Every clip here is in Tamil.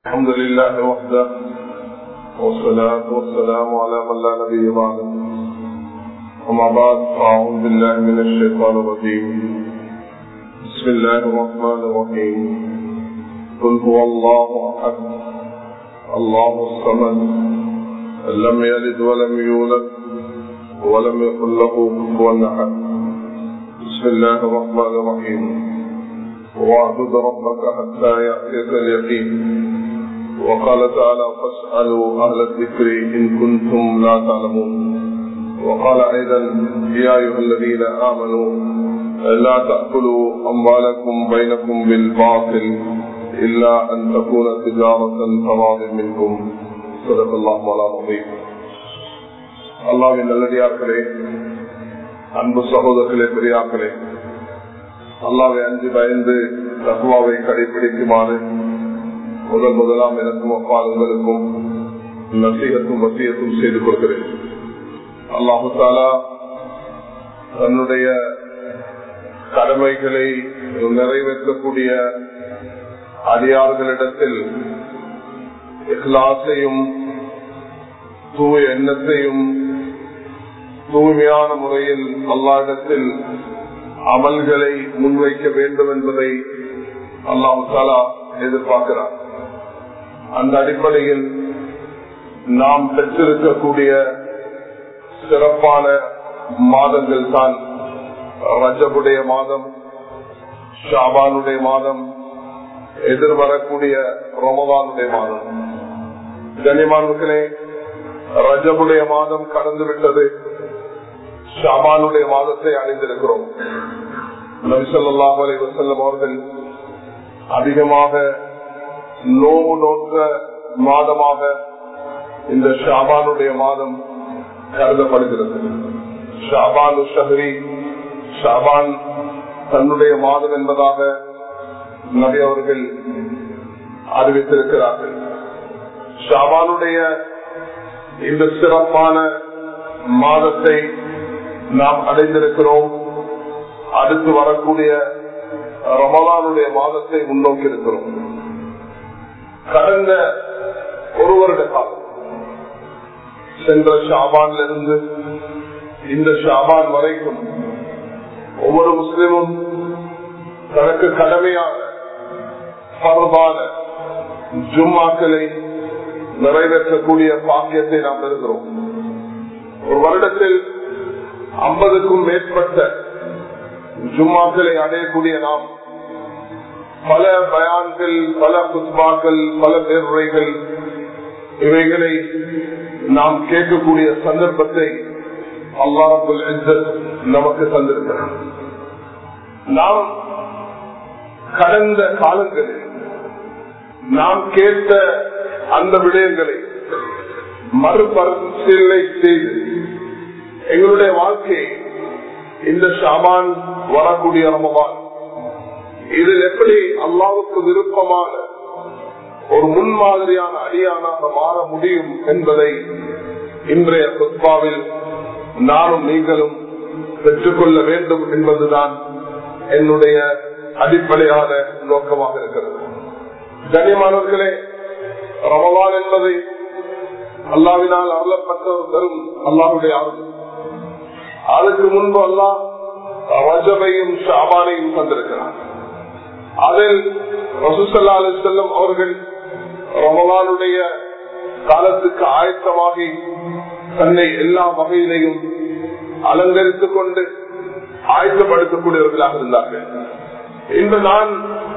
الحمد لله وحده والصلاة والسلام على من لا نبي بعده أما بعد أعوذ بالله من الشيطان الرجيم بسم الله الرحمن الرحيم قل هو الله أحد الله الصمد لم يلد ولم يولد ولم يكن له كفوا أحد بسم الله الرحمن الرحيم واعبد ربك حتى يأتيك اليقين وقال تعالى فاسألوا أهل الذكر إن كنتم لا تعلمون وقال أيضا يا أيها الذين آمنوا لا تأكلوا أموالكم بينكم بالباطل إلا أن تكون تجارة تراض منكم صدق الله مولانا العظيم அல்லாவின் நல்லடியார்களே அன்பு சகோதரர்களே பெரியார்களே அல்லாவை அஞ்சு பயந்து தகுவாவை கடைபிடிக்குமாறு முதல் முதலாம் எனக்கும் அப்பால் உங்களுக்கும் நசீகத்தும் வசியத்தும் செய்து கொடுக்கிறேன் அல்லாஹு தாலா தன்னுடைய கடமைகளை நிறைவேற்றக்கூடிய அடியார்களிடத்தில் இஹ்லாசையும் தூய எண்ணத்தையும் தூய்மையான முறையில் அல்லாடத்தில் அமல்களை முன்வைக்க வேண்டும் என்பதை அல்லாஹு தாலா எதிர்பார்க்கிறார் அந்த அடிப்படையில் நாம் பெற்றிருக்கக்கூடிய சிறப்பான மாதங்கள் தான் ரஜபுடைய மாதம் ஷாபானுடைய மாதம் எதிர்வரக்கூடிய ரமதானுடைய மாதம் கனிமான்களே ரஜபுடைய மாதம் கடந்து விட்டது ஷாபானுடைய மாதத்தை அடைந்திருக்கிறோம் நபிசல்லாஹ் அலி வசல்லம் அவர்கள் அதிகமாக நோவு நோக்க மாதமாக இந்த ஷாபானுடைய மாதம் கருதப்படுகிறது ஷாபானு ஷஹரி ஷாபான் தன்னுடைய மாதம் என்பதாக நபி அவர்கள் அறிவித்திருக்கிறார்கள் ஷாபானுடைய இந்த சிறப்பான மாதத்தை நாம் அடைந்திருக்கிறோம் அடுத்து வரக்கூடிய ரமலானுடைய மாதத்தை முன்னோக்கி இருக்கிறோம் கடந்த ஒரு வருட காலம் சென்ற ஷாபான்ல இருந்து இந்த ஷாபான் வரைக்கும் ஒவ்வொரு முஸ்லிமும் தனக்கு கடமையான பரவான ஜும்மாக்களை நிறைவேற்றக்கூடிய பாக்கியத்தை நாம் பெறுகிறோம் ஒரு வருடத்தில் ஐம்பதுக்கும் மேற்பட்ட ஜும்மாக்களை அடையக்கூடிய நாம் பல பயான்கள் பல புத்மாக்கள் பல பேருரைகள் இவைகளை நாம் கேட்கக்கூடிய சந்தர்ப்பத்தை அல்லாஹுல் நமக்கு தந்திருக்கிறார் நாம் கடந்த காலங்களில் நாம் கேட்ட அந்த விடயங்களை மறுபரிசீலனை செய்து எங்களுடைய வாழ்க்கை இந்த ஷாபான் வரக்கூடிய ரமபான் இதில் எப்படி அல்லாவுக்கு விருப்பமான ஒரு முன்மாதிரியான அடியானாக மாற முடியும் என்பதை இன்றைய சொத்பாவில் நானும் நீங்களும் பெற்றுக்கொள்ள வேண்டும் என்பதுதான் என்னுடைய அடிப்படையான நோக்கமாக இருக்கிறது கண்ணியமானவர்களே ரமவான் என்பதை அல்லாவினால் அருளப்பட்ட ஒரு பெரும் அல்லாவுடைய அருள் அதுக்கு முன்பு அல்லாஹ் ரஜபையும் ஷாபானையும் தந்திருக்கிறார் அதில் ரசூசல்லா அலி செல்லம் அவர்கள் ரமலானுடைய காலத்துக்கு ஆயத்தமாகி தன்னை எல்லா வகையிலையும் அலங்கரித்துக் கொண்டு ஆயத்தப்படுத்தக்கூடியவர்களாக இருந்தார்கள் இன்று நான்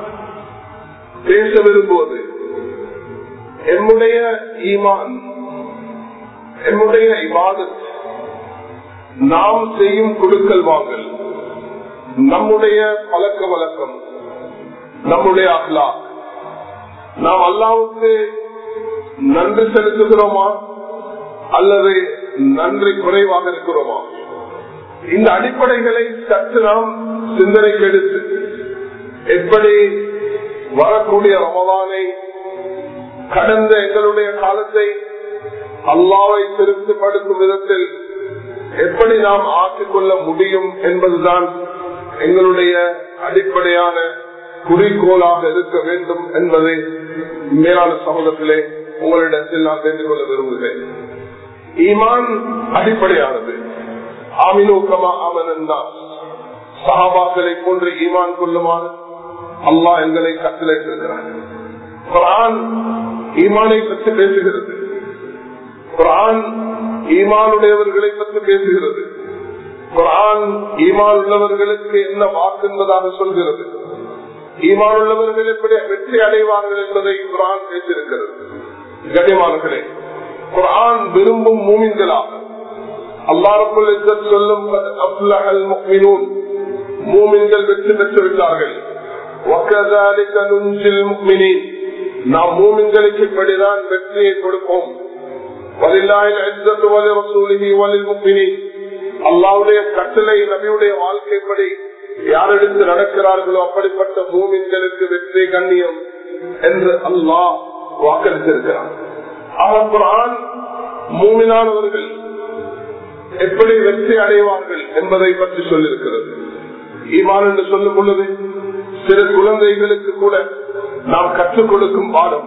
பேச விரும்புவது என்னுடைய ஈமான் என்னுடைய இவாதத் நாம் செய்யும் குழுக்கள் வாங்கல் நம்முடைய பழக்க வழக்கம் நம்முடைய அஹ்லா நாம் அல்லாவுக்கு நன்றி செலுத்துகிறோமா அல்லது நன்றி குறைவாக இருக்கிறோமா இந்த அடிப்படைகளை சற்று நாம் சிந்தனைக்கு எடுத்து எப்படி வரக்கூடிய ரமதானை கடந்த எங்களுடைய காலத்தை அல்லாவை திருப்திப்படுத்தும் விதத்தில் எப்படி நாம் ஆக்கிக்கொள்ள முடியும் என்பதுதான் எங்களுடைய அடிப்படையான குறிக்கோளாக இருக்க வேண்டும் என்பதை மேலான சமூகத்திலே உங்களிடத்தில் நான் தெரிந்து கொள்ள விரும்புகிறேன் ஈமான் அடிப்படையானது ஆமினோக்கமா அமனந்தா சஹாபாக்களை போன்று ஈமான் கொள்ளுமாறு அல்லாஹ் எங்களை கட்டளைத்திருக்கிறார் குரான் ஈமானை பற்றி பேசுகிறது குரான் ஈமானுடையவர்களை பற்றி பேசுகிறது குரான் ஈமான் உள்ளவர்களுக்கு என்ன வாக்கு என்பதாக சொல்கிறது ஈமான் உள்ளவர்கள் எப்படி வெற்றி அடைவார்கள் என்பதை குரான் பேசியிருக்கிறது கனிமானர்களே குரான் விரும்பும் மூமின்களாக அல்லாருக்குள் சொல்லும் மூமின்கள் வெற்றி பெற்று விட்டார்கள் நாம் மூமின்களுக்கு இப்படிதான் வெற்றியை கொடுப்போம் அல்லாவுடைய கட்டளை நபியுடைய வாழ்க்கைப்படி யார் எடுத்து நடக்கிறார்களோ அப்படிப்பட்ட மூமின்களுக்கு வெற்றி கண்ணியம் என்று அல்லாஹ் வாக்களித்திருக்கிறார் அவன் மூமினானவர்கள் எப்படி வெற்றி அடைவார்கள் என்பதை பற்றி சொல்லியிருக்கிறது ஈமான் என்று சொல்லும் பொழுது சிறு குழந்தைகளுக்கு கூட நாம் கற்றுக் கொடுக்கும் பாடம்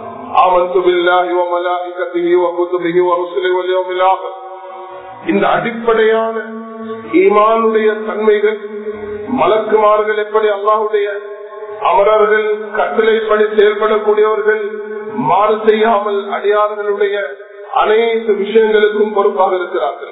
இந்த அடிப்படையான ஈமானுடைய தன்மைகள் மலக்குமார்கள் எப்படி அல்லாஹுடைய அமரர்கள் கட்டளைப்படி செயல்படக்கூடியவர்கள் மாறு செய்யாமல் அடியார்களுடைய அனைத்து விஷயங்களுக்கும் பொறுப்பாக இருக்கிறார்கள்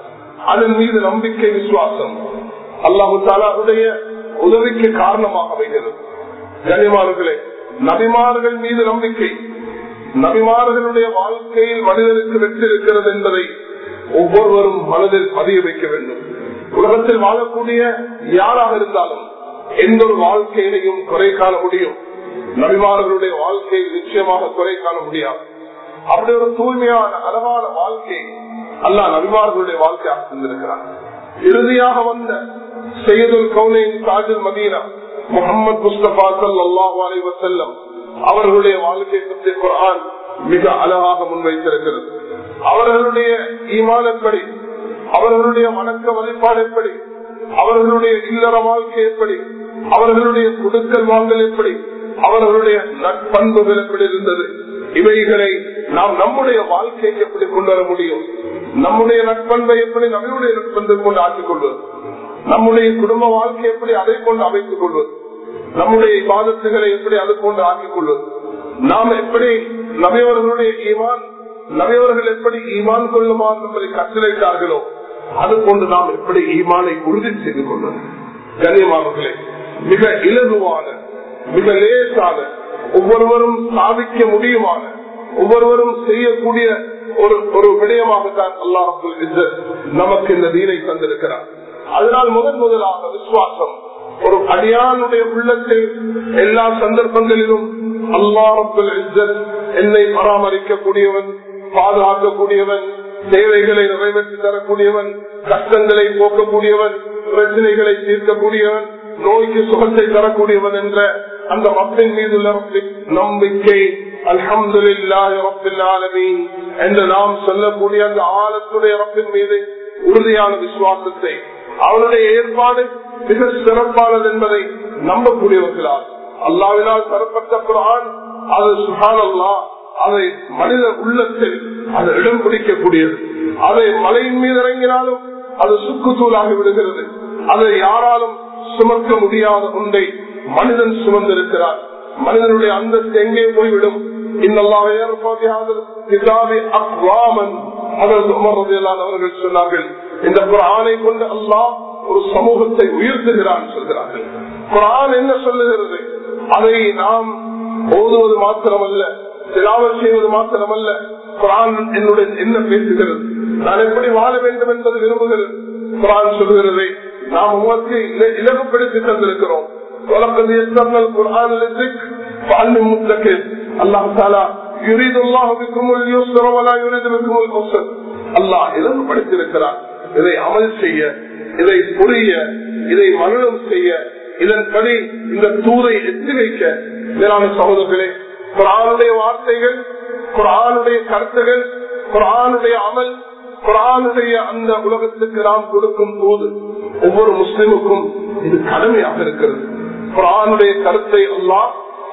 அதன் மீது நம்பிக்கை விசுவாசம் அல்லாஹு தாலாவுடைய உதவிக்கு காரணமாக அமைகிறது கனிமார்களே நபிமார்கள் மீது நம்பிக்கை நபிமார்களுடைய வாழ்க்கையில் மனிதனுக்கு வெற்றி இருக்கிறது என்பதை ஒவ்வொருவரும் மனதில் பதிய வைக்க வேண்டும் உலகத்தில் வாழக்கூடிய யாராக இருந்தாலும் எந்த ஒரு வாழ்க்கையிலையும் குறை காண முடியும் நபிமார்களுடைய வாழ்க்கையில் நிச்சயமாக குறை காண முடியாது அப்படி ஒரு தூய்மையான அழகான வாழ்க்கை அல்லா நபிமார்களுடைய வாழ்க்கையாக இருந்திருக்கிறார் இறுதியாக வந்த செய்யுதுல் கவுனின் தாஜுல் மதீனா முகமது முஸ்தபா சல்லாஹூ அலி வசல்லம் அவர்களுடைய வாழ்க்கை பற்றி குரான் மிக அழகாக முன்வைத்திருக்கிறது அவர்களுடைய ஈமான் எப்படி அவர்களுடைய வணக்க வழிபாடு எப்படி அவர்களுடைய இல்லற வாழ்க்கை எப்படி அவர்களுடைய குடுக்கல் வாங்கல் எப்படி அவர்களுடைய நட்பண்புகள் எப்படி இருந்தது இவைகளை நாம் நம்முடைய வாழ்க்கைக்கு எப்படி கொண்டு வர முடியும் நம்முடைய நட்பண்பை எப்படி நம்முடைய நட்பண்பை கொண்டு ஆக்கிக் கொள்வது நம்முடைய குடும்ப வாழ்க்கை எப்படி அதை கொண்டு அமைத்துக் கொள்வது நம்முடைய பாதத்துகளை எப்படி அது கொண்டு ஆக்கிக் கொள்வது நாம் எப்படி நபியவர்களுடைய ஈமான் நபியவர்கள் எப்படி ஈமான் கொள்ளுமாறு என்பதை கட்டளைத்தார்களோ அது கொண்டு நாம் எப்படி ஈமானை உறுதி செய்து கொள்வது கண்ணியமானவர்களே மிக இலகுவான மிக லேசான ஒவ்வொருவரும் சாதிக்க முடியுமான ஒவ்வொருவரும் செய்யக்கூடிய ஒரு ஒரு விடயமாகத்தான் அல்லாஹ் நமக்கு இந்த தீனை தந்திருக்கிறார் அதனால் முதன் முதலாக விசுவாசம் ஒரு அடியானுடைய உள்ளத்தில் எல்லா சந்தர்ப்பங்களிலும் அல்லாஹ் என்னை பராமரிக்கக்கூடியவன் பாதுகாக்கக்கூடியவன் தேவைகளை நிறைவேற்றி தரக்கூடியவன் கஷ்டங்களை போக்கக்கூடியவன் பிரச்சனைகளை தீர்க்கக்கூடியவன் நோய்க்கு சுகத்தை தரக்கூடியவன் என்ற அந்த மக்கள் மீதுள்ள நம்பிக்கை அல்ஹம்துலில்லாஹின் என்று நாம் சொல்லக்கூடிய அந்த ஆழத்துடைய ரப்பின் மீது உறுதியான விசுவாசத்தை அவனுடைய ஏற்பாடு மிக சிறப்பானது என்பதை நம்பக்கூடியவர்களால் அல்லாவினால் தரப்பட்ட குரான் அது சுகான் அல்லா அதை மனித உள்ளத்தில் அது இடம் பிடிக்கக்கூடியது அதை மலையின் மீது இறங்கினாலும் அது சுக்குத்தூளாகி விடுகிறது அதை யாராலும் சுமக்க முடியாத ஒன்றை மனிதன் சுமந்திருக்கிறார் மனிதனுடைய அந்தஸ்து எங்கே போய்விடும் அவர்கள் சொன்னார்கள் இந்த குரானை கொண்டு அல்லாஹ் ஒரு சமூகத்தை உயர்த்துகிறான் சொல்கிறார்கள் குரான் என்ன சொல்லுகிறது அதை நாம் ஓதுவது மாத்திரமல்ல திலாவல் செய்வது மாத்திரமல்ல குரான் என்னுடைய என்ன பேசுகிறது நான் எப்படி வாழ வேண்டும் என்பது விரும்புகிறது குரான் சொல்கிறது நாம் உமக்கு இலகுப்படுத்தி தந்திருக்கிறோம் குரான் அல்லாஹ் தாலா يريد الله بكم اليسر ولا يريد بكم العسر அல்லாஹ் இலகுபடுத்தியிருக்கிறார் இதை அமல் செய்ய இதை புரிய இதை மரணம் செய்ய இதன்படி இந்த தூரை எத்தி வைக்க மேலான சகோதரர்களே குரானுடைய வார்த்தைகள் குரானுடைய கருத்துகள் குரானுடைய அமல் குரானுடைய அந்த உலகத்துக்கு நாம் கொடுக்கும் போது ஒவ்வொரு முஸ்லிமுக்கும் இது கடமையாக இருக்கிறது குரானுடைய கருத்தை எல்லாம்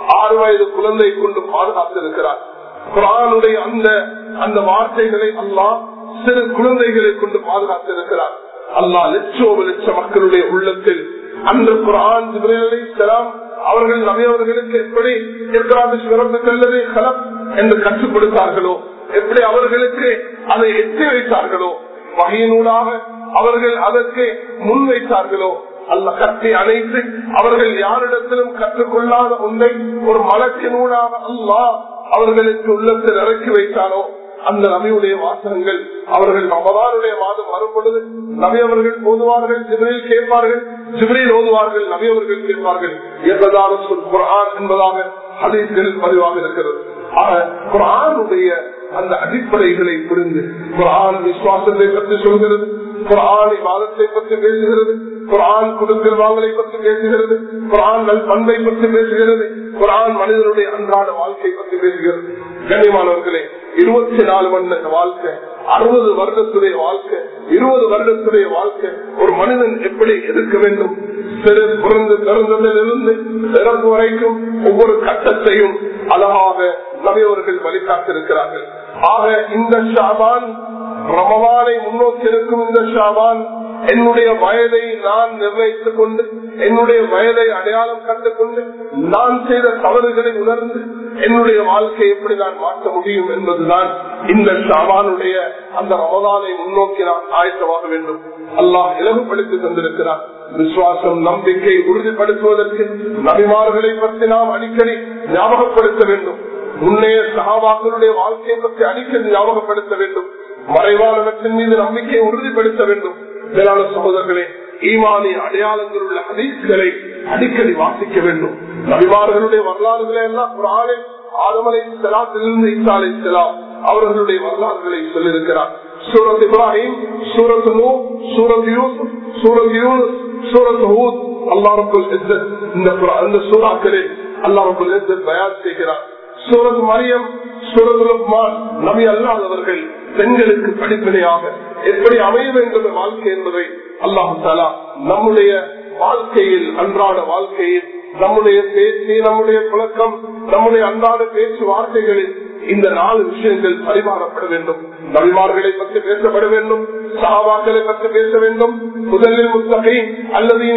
ஆறு வயது குழந்தை கொண்டு பாதுகாத்திருக்கிறார் குரானுடைய அந்த அந்த வார்த்தைகளை அல்லாஹ் சிறு குழந்தைகளை கொண்டு பாதுகாத்திருக்கிறார் அல்லாஹ் லட்சோப லட்ச மக்களுடைய உள்ளத்தில் அன்று குரான் ஜிப்ரேலாம் அவர்கள் நபியவர்களுக்கு எப்படி இருக்கிறார்கள் கலம் என்று கற்றுக் கொடுத்தார்களோ எப்படி அவர்களுக்கு அதை எட்டி வைத்தார்களோ வகையினூடாக அவர்கள் அதற்கு முன் வைத்தார்களோ அல்ல கட்டி அணைத்து அவர்கள் யாரிடத்திலும் கற்றுக்கொள்ளாத ஒன்றை ஒரு மலக்கினூடாக அல்லாஹ் அவர்களுக்கு உள்ளத்தில் இறக்கி வைத்தானோ அந்த நபியுடைய வாசகங்கள் அவர்கள் ரமதானுடைய மாதம் வரும் பொழுது நபி அவர்கள் ஓதுவார்கள் ஜிப்ரில் கேட்பார்கள் ஜிப்ரில் ஓதுவார்கள் நபி அவர்கள் கேட்பார்கள் என்பதாக குரான் என்பதாக ஹதீஸ்களில் பதிவாக இருக்கிறது ஆக குரானுடைய அந்த அடிப்படைகளை புரிந்து குரான் விசுவாசத்தை பற்றி சொல்கிறது குரான் வாதத்தை பற்றி பேசுகிறது குரான் குடுக்கல் வாங்கலை பற்றி பேசுகிறது குரான் நல் பண்பை பற்றி பேசுகிறது குரான் மனிதனுடைய அன்றாட வாழ்க்கை பற்றி பேசுகிறது கண்ணியமானவர்களே இருபத்தி நாலு மணி வாழ்க்கை அறுபது வருடத்துடைய வாழ்க்கை இருபது வருடத்துடைய வாழ்க்கை ஒரு மனிதன் எப்படி இருக்க வேண்டும் சிறு பிறந்து பிறந்ததிலிருந்து சிறப்பு வரைக்கும் ஒவ்வொரு கட்டத்தையும் அழகாக நபியவர்கள் வழிகாட்டிருக்கிறார்கள் ஆக இந்த ஷாபான் ரமவானை முன்னோக்கி இருக்கும் இந்த ஷாபான் என்னுடைய வயதை நான் நிர்ணயித்துக் கொண்டு என்னுடைய வயதை அடையாளம் கண்டுகொண்டு நான் செய்த தவறுகளை உணர்ந்து என்னுடைய வாழ்க்கையை எப்படி நான் மாற்ற முடியும் என்பதுதான் இந்த ஷாபானுடைய அந்த ரமதானை முன்னோக்கி நான் ஆயத்தமாக வேண்டும் அல்லாஹ் இலகுப்படுத்தி தந்திருக்கிறார் விசுவாசம் நம்பிக்கை உறுதிப்படுத்துவதற்கு நபிமார்களை பற்றி நாம் அடிக்கடி ஞாபகப்படுத்த வேண்டும் முன்னைய சகாபாக்களுடைய வாழ்க்கையை பற்றி அடிக்கடி ஞாபகப்படுத்த வேண்டும் மறைவானவற்றின் மீது நம்பிக்கையை உறுதிப்படுத்த வேண்டும் மேலான சகோதரர்களே ஈமானி அடையாளங்கள் உள்ள ஹதீஸ்களை அடிக்கடி வாசிக்க வேண்டும் நபிமார்களுடைய வரலாறுகளை எல்லாம் குரானில் ஆதமலை செலாத்திலிருந்து ஈசாலை செலாம் அவர்களுடைய வரலாறுகளை சொல்லியிருக்கிறார் சூரத் இப்ராஹிம் சூரத் நூ சூரத் யூசுப் சூரத் யூனுஸ் சூரத் ஹூத் அல்லாருக்குள் இந்த இந்த சூறாக்களில் அல்லாருக்குள் தயார் செய்கிறார் சூரத் மரியம் சூரத் லுக்மான் நபி அல்லாதவர்கள் பெண்களுக்கு படிப்பினையாக எப்படி அமைய வேண்டும் வாழ்க்கை என்பதை அல்லாஹு தாலா நம்முடைய வாழ்க்கையில் அன்றாட வாழ்க்கையில் நம்முடைய பேச்சு நம்முடைய புழக்கம் நம்முடைய அன்றாட பேச்சு வார்த்தைகளில் இந்த நாலு விஷயங்கள் பரிமாறப்பட வேண்டும் நபிமார்களை பற்றி பேசப்பட வேண்டும் சகாபாக்களை பற்றி பேச வேண்டும் முதலில் முத்தகை அல்லது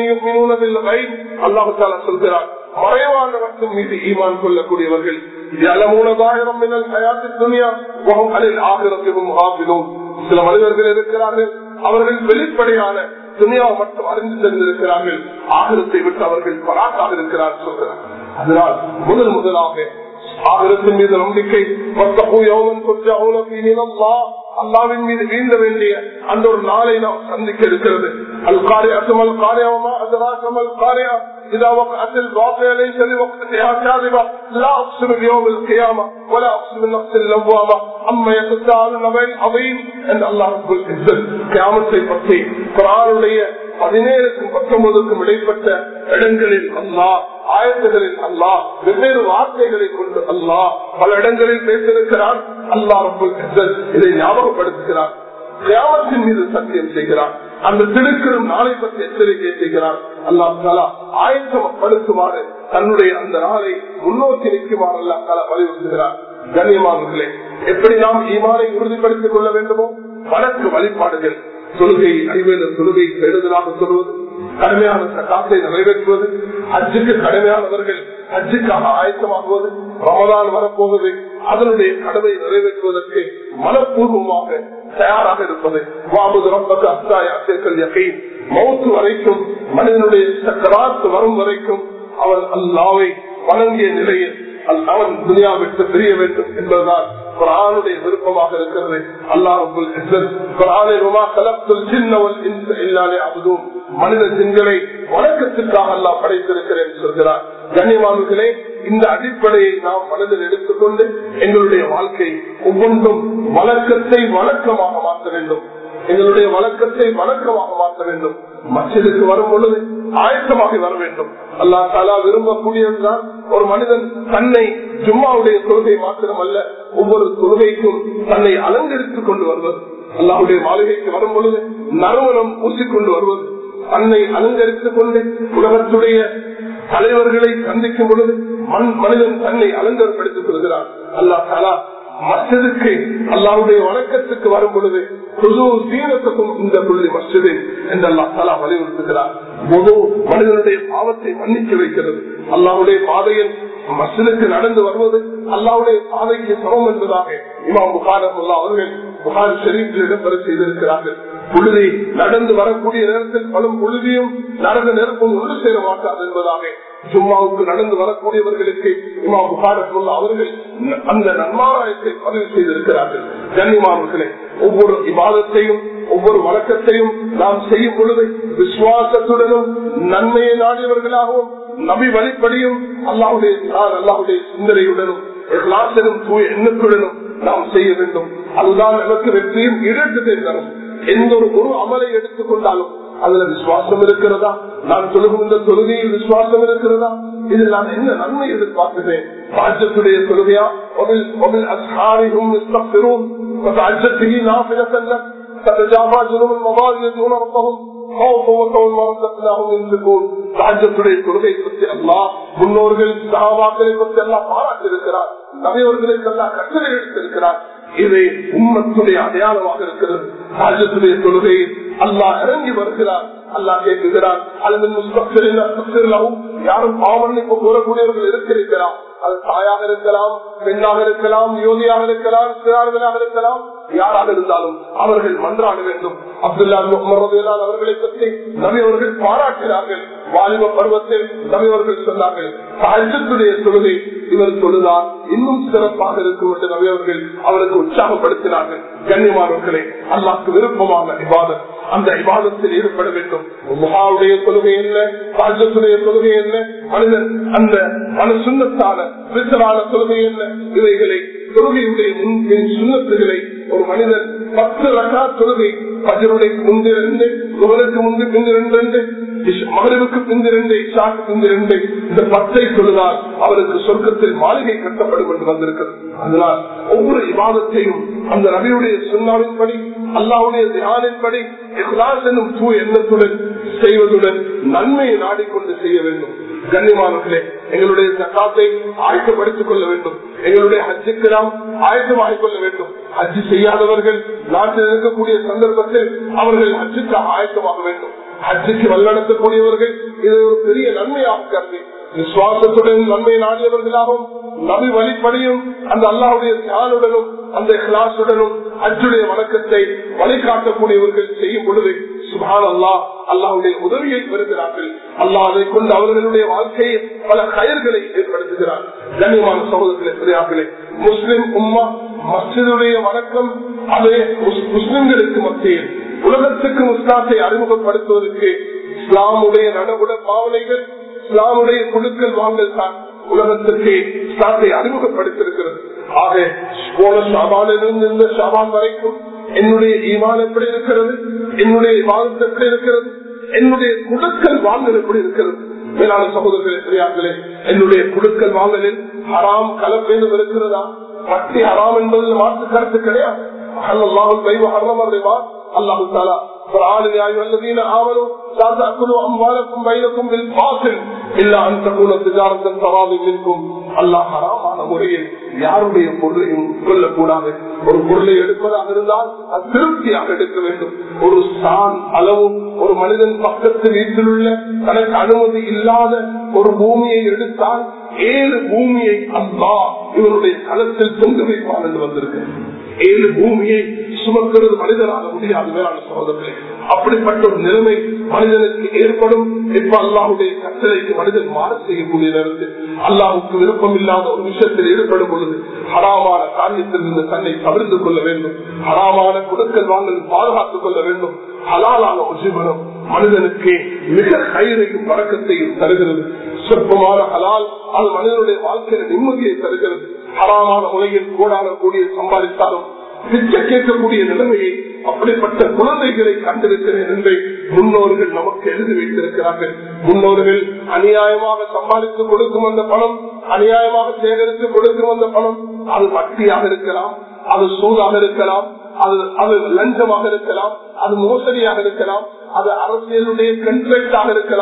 அல்லாஹு தாலா சொல்கிறார் மறைவானவற்றின் மீது ஈமான் கொள்ளக்கூடியவர்கள் சில மனிதர்கள் இருக்கிறார்கள் அவர்கள் வெளிப்படையான துணியாவை மட்டும் அறிந்து தெரிந்திருக்கிறார்கள் ஆகிரத்தை விட்டு அவர்கள் பராட்டாக இருக்கிறார் சொல்கிறார் அதனால் முதல் முதலாக ஆகிரத்தின் மீது நம்பிக்கை அல்லாவின் மீது வீழ்ந்த வேண்டிய அந்த ஒரு நாளை நாம் சந்திக்க இருக்கிறது அல் காரியா அசமல் காரியாவமா அதராசமல் காரியா إذا وقعت الباطل ليس لوقتها كاذبة لا أقسم بيوم القيامة ولا أقسم النفس اللوامة أما يتساءلون بين عظيم أن الله رب العزة قيامத்தை பற்றி குரானுடைய பதினேழுக்கும் பத்தொன்பதுக்கும் இடைப்பட்ட இடங்களில் அல்லாஹ் ஆயத்துகளில் அல்லாஹ் வெவ்வேறு வார்த்தைகளை கொண்டு அல்லாஹ் பல இடங்களில் பேசியிருக்கிறார் அல்லாஹ் ரபுல் இதை ஞாபகப்படுத்துகிறார் கிராமத்தின் மீது சத்தியம் செய்கிறார் அந்த திருக்கிறம் நாளை பற்றி எச்சரிக்கை செய்கிறார் அல்லாஹ் தாலா ஆயத்தப்படுத்துமாறு தன்னுடைய அந்த நாளை முன்னோக்கி நிற்குமாறு அல்லாஹ் தாலா வலியுறுத்துகிறார் கண்ணியமானவர்களே எப்படி நாம் ஈமானை உறுதிப்படுத்திக் கொள்ள வேண்டுமோ வழக்கு வழிபாடுகள் தொழுகை அறிவேல தொழுகை பெறுதலாக சொல்வது கடுமையான சட்டாத்தை நிறைவேற்றுவது அஜுக்கு கடுமையானவர்கள் அஜுக்காக ஆயத்தமாகுவது ரமதான் வரப்போவது அதனுடைய கடமை நிறைவேற்றுவதற்கு மனப்பூர்வமாக தயாராக இருப்பது வாபுது ரப்பக்கு அத்தாயாத்திற்கள் யகீன் மௌத்து வரைக்கும் மனிதனுடைய சக்கராத்து வரும் வரைக்கும் அவன் அல்லாவை வணங்கிய நிலையில் அவன் துனியா விட்டு பிரிய வேண்டும் என்பதுதான் குரானுடைய விருப்பமாக இருக்கிறது அல்லாஹ் மனித சிங்களை வணக்கத்திற்காக அல்லா படைத்திருக்கிறேன் சொல்கிறார் கண்ணியமானர்களே இந்த அடிப்படையை நாம் மனதில் எடுத்துக்கொண்டு எங்களுடைய வாழ்க்கை ஒவ்வொன்றும் வழக்கத்தை வழக்கமாக மாற்ற வேண்டும் எங்களுடைய வழக்கத்தை வழக்கமாக மாற்ற வேண்டும் மச்சதுக்கு வரும் பொழுது ஆயத்தமாக வர வேண்டும் அல்லா தாலா விரும்பக்கூடியதுதான் ஒரு மனிதன் தன்னை ஜும்மாவுடைய தொழுகை மாத்திரம் அல்ல ஒவ்வொரு தொழுகைக்கும் தன்னை அலங்கரித்துக் கொண்டு வருவது அல்லாவுடைய மாளிகைக்கு வரும் பொழுது நறுமணம் பூசிக்கொண்டு வருவது தன்னை அலங்கரித்துக் கொண்டு உலகத்துடைய தலைவர்களை சந்திக்கும் பொழுது மண் மனிதன் தன்னை அலங்கரப்படுத்திக் கொள்கிறான் அல்லா தாலா மஸ்ஜிதுக்கு அல்லாவுடைய வணக்கத்துக்கு வரும் பொழுது புது சீனத்துக்கும் இந்த புள்ளி மஸ்ஜிது என்று அல்லா தலா வலியுறுத்துகிறார் முழு மனிதனுடைய பாவத்தை மன்னிக்க வைக்கிறது அல்லாவுடைய பாதையில் மஸ்ஜிதுக்கு நடந்து வருவது அல்லாவுடைய பாதைக்கு சமம் என்பதாக இமாம் புகாரமுல்லா அவர்கள் புகார் ஷெரீஃபில் இடம்பெற செய்திருக்கிறார்கள் புழுதி நடந்து வரக்கூடிய நேரத்தில் பலும் புழுதியும் நடந்த நெருப்பும் ஒன்று சேர மாட்டாது என்பதாக ஜும்மாவுக்கு நடந்து வரக்கூடியவர்களுக்கு இமா புகாரத்துள்ள அவர்கள் அந்த நன்மாராயத்தை பதிவு செய்திருக்கிறார்கள் கண்ணியமானவர்களே ஒவ்வொரு விவாதத்தையும் ஒவ்வொரு வழக்கத்தையும் நாம் செய்யும் பொழுது விசுவாசத்துடனும் நன்மையை நாடியவர்களாகவும் நபி வழிப்படியும் அல்லாவுடைய அல்லாவுடைய சிந்தனையுடனும் எல்லாத்திலும் தூய எண்ணத்துடனும் நாம் செய்ய வேண்டும் அதுதான் நமக்கு வெற்றியும் இரண்டு தரும் எந்த ஒரு ஒரு அமலை எடுத்துக்கொண்டாலும் அதுல விசுவாசம் இருக்கிறதா நான் சொல்லுகும் இந்த தொழுகையில் விசுவாசம் இருக்கிறதா இதில் நான் என்ன நன்மை எதிர்பார்க்கிறேன் ராஜ்யத்துடைய தொழுகையா கொள்கை பற்றி எல்லாம் முன்னோர்கள் சகாபாக்களை பற்றி எல்லாம் பாராட்டிருக்கிறார் நகையவர்களுக்கு எல்லாம் கட்டளை எடுத்திருக்கிறார் இது உம்மத்துடைய அடையாளமாக இருக்கிறது ராஜ்யத்துடைய தொழுகை அல்லாஹ் இறங்கி வருகிறார் அல்லாஹ் கேட்குகிறார் அல்லது யாரும் பாவன்னிப்பு கூறக்கூடியவர்கள் இருக்கிறார் அது தாயாக இருக்கலாம் பெண்ணாக இருக்கலாம் யோதியாக இருக்கலாம் சிறார்களாக இருக்கலாம் யாராக இருந்தாலும் அவர்கள் மன்றாட வேண்டும் அப்துல்லா முகமது அவர்களை பற்றி நபி அவர்கள் பாராட்டினார்கள் வாலிப பருவத்தில் நபி அவர்கள் சொன்னார்கள் தாஜத்துடைய தொழுகை இவர் தொழுதார் இன்னும் சிறப்பாக இருக்கும் என்று நபி அவர்கள் அவருக்கு உற்சாகப்படுத்தினார்கள் கண்ணியமானவர்களே அல்லாக்கு விருப்பமான விவாதம் அந்த விவாதத்தில் ஈடுபட வேண்டும் முகாவுடைய கொள்கை என்ன ராஜத்துடைய கொள்கை என்ன மனிதன் அந்த மன சுண்ணத்தான விசரான கொள்கை என்ன இவைகளை தொழுகையுடைய முன்பின் சுண்ணத்துகளை ஒரு மனிதன் பத்து ரகா தொழுகை பஜருடைய முந்திரண்டு இவருக்கு முந்தி பிந்திரண்டு மகரிவுக்கு பிந்திரண்டு இஷாக்கு பிந்திரண்டு இந்த பத்தை தொழுதால் அவருக்கு சொர்க்கத்தில் மாளிகை கட்டப்படும் என்று வந்திருக்கிறது அதனால் ஒவ்வொரு விவாதத்தையும் அந்த ரவியுடைய சுண்ணாவின்படி அல்லாவுடைய தியானின்படி என்னும் தூ எண்ணத்துடன் செய்வதுடன் நன்மையை நாடிக்கொண்டு செய்ய வேண்டும் கண்ணியமானவர்களே எங்களுடைய சக்காத்தை ஆயத்தப்படுத்திக் கொள்ள வேண்டும் எங்களுடைய ஹஜ்ஜுக்கு நாம் ஆயத்தமாகிக் கொள்ள வேண்டும் ஹஜ்ஜு செய்யாதவர்கள் நாட்டில் இருக்கக்கூடிய சந்தர்ப்பத்தில் அவர்கள் ஹஜ்ஜுக்கு ஆயத்தமாக வேண்டும் ஹஜ்ஜுக்கு வல்லடத்தக்கூடியவர்கள் இது ஒரு பெரிய நன்மையாக கருதி விசுவாசத்துடன் நன்மை நாடியவர்களாகவும் நபி வழிப்படியும் அந்த அல்லாவுடைய தியானுடனும் அந்த கிளாசுடனும் அச்சுடைய வணக்கத்தை வழிகாட்டக்கூடியவர்கள் செய்யும் பொழுது சுபான் அல்லா அல்லாவுடைய உதவியை பெறுகிறார்கள் அல்லா அதை கொண்டு அவர்களுடைய வாழ்க்கையை பல கயர்களை ஏற்படுத்துகிறார் கண்ணியமான சகோதரர்களே பெரியார்களே முஸ்லிம் உம்மா மஸ்ஜிதுடைய வணக்கம் அது முஸ்லிம்களுக்கு மத்தியில் உலகத்துக்கு முஸ்லாத்தை அறிமுகப்படுத்துவதற்கு இஸ்லாமுடைய நடைமுறை பாவனைகள் இஸ்லாமுடைய குழுக்கள் வாங்கல் தான் உலகத்திற்கு இஸ்லாத்தை அறிமுகப்படுத்திருக்கிறது ஆக போன ஷாபானிலிருந்து இந்த ஷாபான் வரைக்கும் என்னுடைய ஈமான் எப்படி இருக்கிறது என்னுடைய வாழ்த்து எப்படி இருக்கிறது என்னுடைய குழுக்கள் வாங்கல் எப்படி இருக்கிறது மேலான சகோதரர்களே பெரியார்களே என்னுடைய குழுக்கள் வாங்கலில் ஹராம் கலப்பேதும் இருக்கிறதா பட்டி ஹராம் என்பதில் மாற்று கருத்து கிடையாது அல்லாஹுல் பைவ ஹர்ரம் அறிவா அல்லாஹு தாலா قرآن يا أيها الذين آمنوا لا تأكلوا أموالكم بينكم بالباطل إلا أن تكون تجارة تراضي منكم அல்லாஹ் ஹராமான முறையில் யாருடைய பொருளையும் கொள்ளக்கூடாது ஒரு பொருளை எடுப்பதாக இருந்தால் அது திருப்தியாக எடுக்க வேண்டும் ஒரு சான் அளவும் ஒரு மனிதன் பக்கத்து வீட்டில் உள்ள தனக்கு அனுமதி இல்லாத ஒரு பூமியை எடுத்தால் ஏழு பூமியை அல்லா இவருடைய களத்தில் தொங்கு வைப்பான் என்று வந்திருக்கு ஏழு பூமியை சுமக்கிறது மனிதனாக முடியாது வேளாண் சகோதரர்களே அப்படிப்பட்ட ஒரு நிலைமை மனிதனுக்கு ஏற்படும் இப்ப அல்லாஹுடைய கட்டளைக்கு மனிதன் மாற செய்யக்கூடிய நேரத்தில் அல்லாஹுக்கு விருப்பம் இல்லாத ஒரு விஷயத்தில் ஈடுபடும் பொழுது ஹராமான காரியத்தில் இருந்து தன்னை தவிர்த்து கொள்ள வேண்டும் ஹராமான குடுக்கல் வாங்கல் பாதுகாத்துக் கொள்ள வேண்டும் ஹலாலான ஒரு ஜீவனம் மனிதனுக்கு மிக கயிறையும் பழக்கத்தையும் தருகிறது சொற்பமான ஹலால் அது மனிதனுடைய வாழ்க்கையில நிம்மதியை தருகிறது ஹராமான உலகில் கூடான கூடிய சம்பாதித்தாலும் பிச்சை கேட்கக்கூடிய நிலைமையை அப்படிப்பட்ட குழந்தைகளை கண்டிருக்கிறேன் என்று முன்னோர்கள் நமக்கு எழுதி வைத்திருக்கிறார்கள் முன்னோர்கள் அநியாயமாக சம்பாதித்து கொடுக்கும் அந்த பணம் அநியாயமாக சேகரித்து கொடுக்கும் அந்த பணம் அது வட்டியாக இருக்கலாம் அது சூதாக இருக்கலாம் அது அது லஞ்சமாக இருக்கலாம் அது மோசடியாக இருக்கலாம் அது அரசியலுடைய கண்ட்ராக்டாக இருக்கலாம்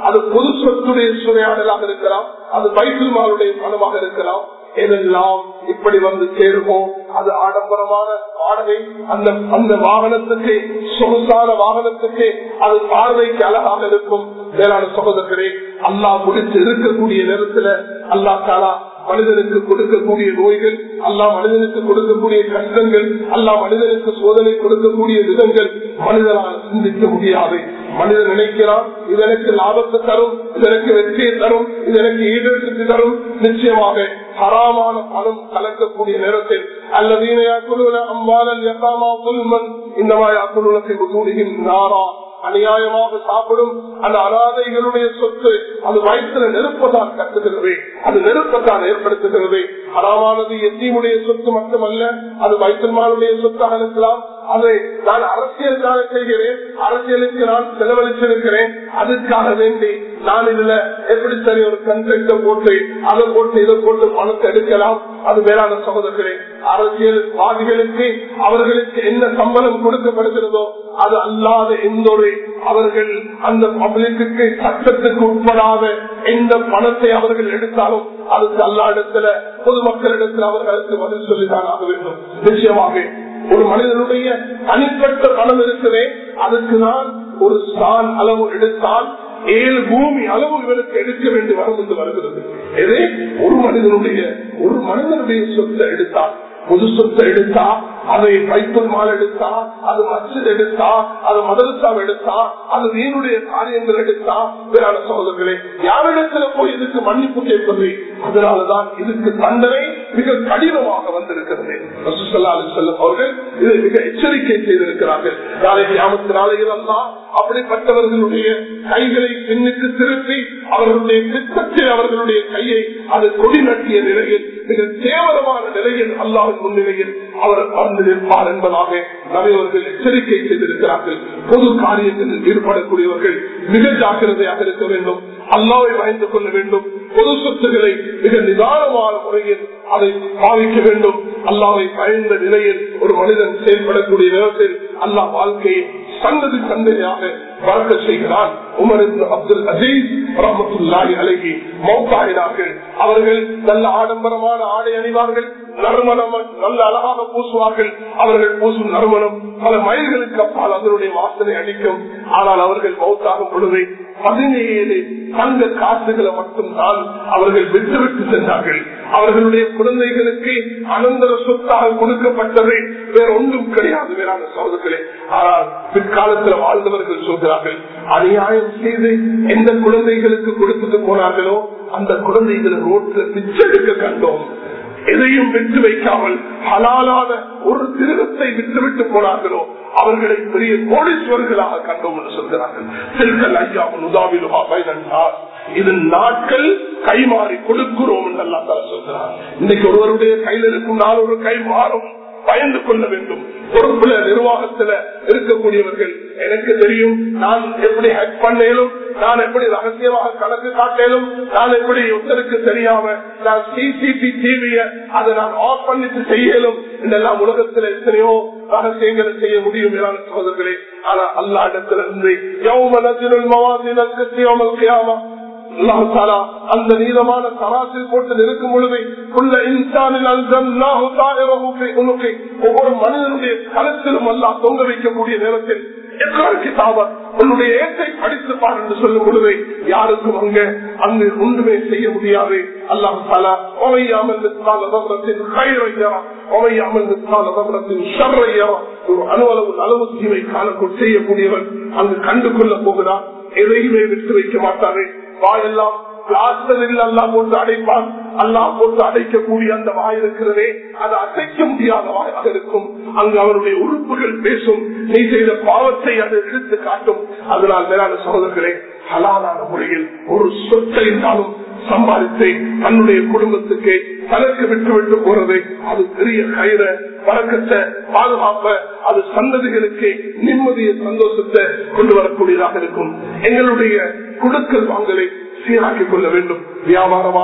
அது பொது சொத்துடைய சுரையாடலாக இருக்கலாம் அது பைசுமாருடைய பணமாக இருக்கலாம் எதெல்லாம் இப்படி வந்து சேருமோ அது ஆடம்பரமான வாடகை அந்த அந்த வாகனத்துக்கு சொகுசான வாகனத்துக்கு அது பார்வைக்கு அழகாக இருக்கும் வேளாண் சகோதரர்களே அல்லா முடிச்சு இருக்கக்கூடிய நேரத்துல அல்லா தாலா மனிதனுக்கு கொடுக்கக்கூடிய நோய்கள் அல்லா மனிதனுக்கு கொடுக்கக்கூடிய கஷ்டங்கள் அல்லா மனிதனுக்கு சோதனை கொடுக்கக்கூடிய விதங்கள் மனிதனால் சிந்திக்க முடியாது மனிதன் நினைக்கிறான் இதற்கு லாபத்தை தரும் இதற்கு வெற்றியை தரும் இதற்கு ஈடுபடுத்தி தரும் நிச்சயமாக ஹராமான பணம் கலக்கக்கூடிய நேரத்தில் அல்லதீனையா குழுல அம்பாலல் எத்தாமா புல்மன் இந்த மாதிரி அக்குழுலத்தை கூடுகின் நாரா அநியாயமாக சாப்பிடும் அந்த அனாதைகளுடைய சொத்து அது வயிற்றுல நெருப்பதான் கட்டுகிறது அது நெருப்பத்தான் ஏற்படுத்துகிறது அறாமானது எத்தீமுடைய சொத்து மட்டுமல்ல அது வைத்தல்மானுடைய சொத்தாக இருக்கலாம் அதை நான் அரசியலுக்காக செய்கிறேன் அரசியலுக்கு நான் செலவழிச்சிருக்கிறேன் அதுக்காக வேண்டி நான் இதுல எப்படி சரி ஒரு கன்செப்ட போட்டு அதை போட்டு இதை போட்டு பணத்தை எடுக்கலாம் அது வேளாண் சகோதரர்களே அரசியல்வாதிகளுக்கு அவர்களுக்கு என்ன சம்பளம் கொடுக்கப்படுகிறதோ அது அல்லாத எந்த ஒரு அவர்கள் அந்த பப்ளிக்கு சட்டத்துக்கு உட்படாத எந்த பணத்தை அவர்கள் எடுத்தாலும் அதுக்கு அல்லா இடத்துல பொதுமக்களிடத்தில் அவர்களுக்கு பதில் சொல்லிதான் ஆக வேண்டும் நிச்சயமாக ஒரு மனிதனுடைய தனிப்பட்ட பணம் இருக்கிறே அதுக்கு நான் ஒரு ஸ்தான் அளவு எடுத்தால் ஏழு பூமி அளவு இவருக்கு எடுக்க வேண்டி வரும் என்று வருகிறது இதே ஒரு மனிதனுடைய ஒரு மனிதனுடைய சொத்தை எடுத்தால் பொது சொத்தை எடுத்தா அதை வைத்தல் மால் எடுத்தா அது மசித் எடுத்தா அது மதரசா எடுத்தா அது வீணுடைய காரியங்கள் எடுத்தா வேறான சகோதரர்களே யாரிடத்துல போய் இதுக்கு மன்னிப்பு கேட்பது அதனாலதான் இதுக்கு தண்டனை மிக கடினமாக வந்திருக்கிறது செல்லும் அவர்கள் இதை மிக எச்சரிக்கை செய்திருக்கிறார்கள் நாளைக்கு ஆமத்து நாளையில் எல்லாம் அப்படிப்பட்டவர்களுடைய கைகளை பின்னுக்கு திருப்பி அவர்களுடைய திட்டத்தில் அவர்களுடைய கையை அது கொடி நட்டிய நிலையில் மிக கேவலமான நிலையில் அல்லாவின் முன்னிலையில் அவர் வந்து நிற்பார் என்பதாக நிறையவர்கள் எச்சரிக்கை செய்திருக்கிறார்கள் பொது காரியங்களில் ஈடுபடக்கூடியவர்கள் மிக ஜாக்கிரதையாக இருக்க வேண்டும் அல்லாவை பயந்து கொள்ள வேண்டும் பொது சொத்துக்களை மிக நிதானமான முறையில் அதை பாவிக்க வேண்டும் அல்லாவை பயந்த நிலையில் ஒரு மனிதன் செயல்படக்கூடிய நேரத்தில் அல்லாஹ் வாழ்க்கையை சந்ததி சந்தையாக வளர்க்க செய்கிறான் உமர் அப்துல் அசீஸ் ரஹமத்துல்லாஹி அழகி மௌத்தாயினார்கள் அவர்கள் நல்ல ஆடம்பரமான ஆடை அணிவார்கள் நறுமணம் நல்ல அழகாக பூசுவார்கள் அவர்கள் பூசும் நறுமணம் பல மைல்களுக்கு அப்பால் அதனுடைய வாசனை அளிக்கும் ஆனால் அவர்கள் மௌத்தாகும் பொழுது பதினேழு தங்க காசுகளை மட்டும்தான் அவர்கள் விட்டுவிட்டு சென்றார்கள் அவர்களுடைய குழந்தைகளுக்கு அனந்தர சொத்தாக கொடுக்கப்பட்டது வேற ஒன்றும் கிடையாது வேறான சோதர்களே ஆனால் பிற்காலத்தில் வாழ்ந்தவர்கள் சொல்கிறார்கள் அநியாயம் செய்து எந்த குழந்தைகளுக்கு கொடுத்துட்டு போனார்களோ அந்த குழந்தைகளை ரோட்ல பிச்செடுக்க கண்டோம் எதையும் விட்டு வைக்காமல் ஹலாலான ஒரு திருகத்தை விட்டுவிட்டு போனார்களோ அவர்களை பெரிய கோடீஸ்வர்களாக கண்டோம் என்று சொல்கிறார்கள் செல்கள் ஐயா உதாவிலுமா பயனண்டார் இது நாட்கள் கைமாறி கொடுக்கிறோம் என்றெல்லாம் தான் சொல்கிறார் இன்னைக்கு ஒருவருடைய கையில் இருக்கும் நாள் ஒரு கை மாறும் பயந்து கொள்ள வேண்டும் பொறுப்புல நிர்வாகத்துல இருக்கக்கூடியவர்கள் எனக்கு தெரியும் நான் எப்படி ஹேக் பண்ணேலும் நான் எப்படி ரகசியமாக கணக்கு காட்டேலும் நான் எப்படி ஒருத்தருக்கு தெரியாம நான் சிசிபி டிவிய அதை நான் ஆஃப் பண்ணிட்டு செய்யலும் இதெல்லாம் உலகத்துல எத்தனையோ ரகசியங்களை செய்ய முடியும் மேலான சகோதரர்களே ஆனா அல்லா இடத்துல இருந்து யௌம நஜிருல் மவாசினல் கிறிஸ்தியோமல் கியாமா அந்த நீளமான சராசில் போட்டு நிற்கும் பொழுது உள்ள இன்சானில் ஒவ்வொரு மனிதனுடைய களத்திலும் அல்லா தொங்க வைக்கக்கூடிய நேரத்தில் உன்னுடைய ஏற்றை படித்து பார் என்று சொல்லும் பொழுது யாருக்கும் அங்க அங்கு ஒன்றுமே செய்ய முடியாது அல்லாம் சாலா ஒவையாமல் நபரத்தின் கைரையா ஒவையாமல் நபரத்தின் ஷர்ரையா ஒரு அலுவலவு அளவு தீமை காணக்கூட செய்யக்கூடியவன் அங்கு கண்டு கொள்ள போகிறான் எதையுமே விட்டு வைக்க மாட்டாரு வாயெல்லாம் பிளாஸ்டரில் அல்லா போட்டு அடைப்பான் அல்லா போட்டு அடைக்கக்கூடிய அந்த வாய் இருக்கிறதே அது அசைக்க முடியாத வாயாக இருக்கும் அங்கு அவருடைய உறுப்புகள் பேசும் நீ செய்த பாவத்தை அது எடுத்து காட்டும் அதனால் மேலான சகோதரர்களே ஹலாலான முறையில் ஒரு சொத்தை இருந்தாலும் சம்பாதித்து தன்னுடைய குடும்பத்துக்கு தனக்கு விட்டு விட்டு போறது அது பெரிய கயிற பழக்கத்தை பாதுகாப்ப அது சந்ததிகளுக்கு நிம்மதிய சந்தோஷத்தை கொண்டு வரக்கூடியதாக இருக்கும் எங்களுடைய குடுக்கல் வாங்கலை சீராக்கிக் கொள்ள வேண்டும் வியாபாரமா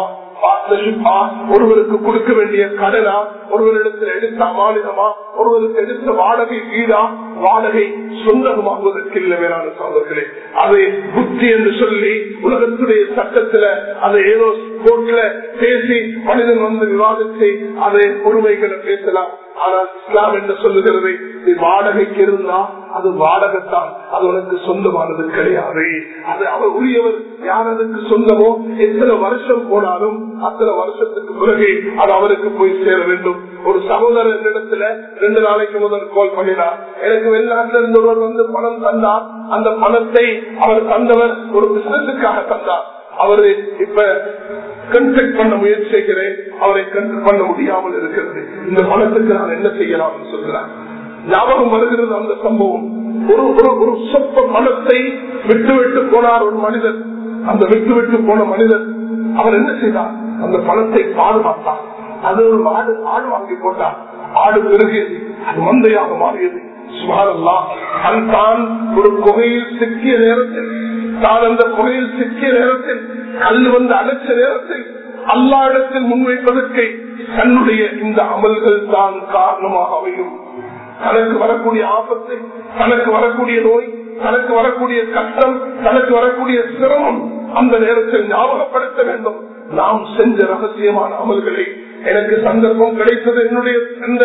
பார்ட்னர்ஷிப்பா ஒருவருக்கு கொடுக்க வேண்டிய கடனா ஒருவரிடத்தில் எடுத்த அமானிதமா ஒருவருக்கு எடுத்த வாடகை வீடா வாடகை சொந்தமாகுவதற்கு இல்லை வேறான சோதர்களே அதை புத்தி என்று சொல்லி உலகத்துடைய சட்டத்துல அதை ஏதோ கோர்ட்ல பேசி மனிதன் வந்து விவாதித்து அதை பொறுமைகளை பேசலாம் ஆனால் இஸ்லாம் என்ன சொல்லுகிறது நீ வாடகைக்கு இருந்தா அது வாடகைத்தான் அது உனக்கு சொந்தமானது கிடையாது அது அவர் உரியவர் யார் அதுக்கு சொந்தமோ எத்தனை வருஷம் போனாலும் அத்தனை வருஷத்துக்கு பிறகு அது அவருக்கு போய் சேர வேண்டும் ஒரு சகோதரர் இடத்துல ரெண்டு நாளைக்கு முதல் கோல் பண்ணினார் எனக்கு வெளிநாட்டில இருந்து ஒருவர் வந்து பணம் தந்தார் அந்த பணத்தை அவர் தந்தவர் ஒரு பிசினஸுக்காக தந்தார் அவரு இப்ப கன்செக்ட் பண்ண முயற்சி செய்கிறேன் அவரை கன்செக்ட் பண்ண முடியாமல் இருக்கிறது இந்த பணத்துக்கு நான் என்ன செய்யலாம் சொல்கிறார் ஞாபகம் வருகிறது அந்த சம்பவம் ஒரு ஒரு ஒரு சொப்ப பணத்தை விட்டு விட்டு போனார் ஒரு மனிதர் அந்த விட்டு விட்டு போன மனிதர் அவர் என்ன செய்தார் அந்த பணத்தை பாதுகாத்தார் அது ஒரு ஆடு ஆடு வாங்கி போட்டார் ஆடு பெருகியது அது மந்தையாக மாறியது சுமாரல்லா தன் தான் ஒரு குகையில் சிக்கிய நேரத்தில் தான் அந்த குகையில் சிக்கிய நேரத்தில் கல் வந்து அடைச்ச நேரத்தில் அல்லா இடத்தில் முன்வைப்பதற்கு தன்னுடைய இந்த அமல்கள் தான் காரணமாக அமையும் தனக்கு வரக்கூடிய ஆபத்து தனக்கு வரக்கூடிய நோய் தனக்கு வரக்கூடிய கஷ்டம் தனக்கு வரக்கூடிய சிரமம் அந்த நேரத்தில் ஞாபகப்படுத்த வேண்டும் நாம் செஞ்ச ரகசியமான அமல்களை எனக்கு சந்தர்ப்பம் கிடைத்தது என்னுடைய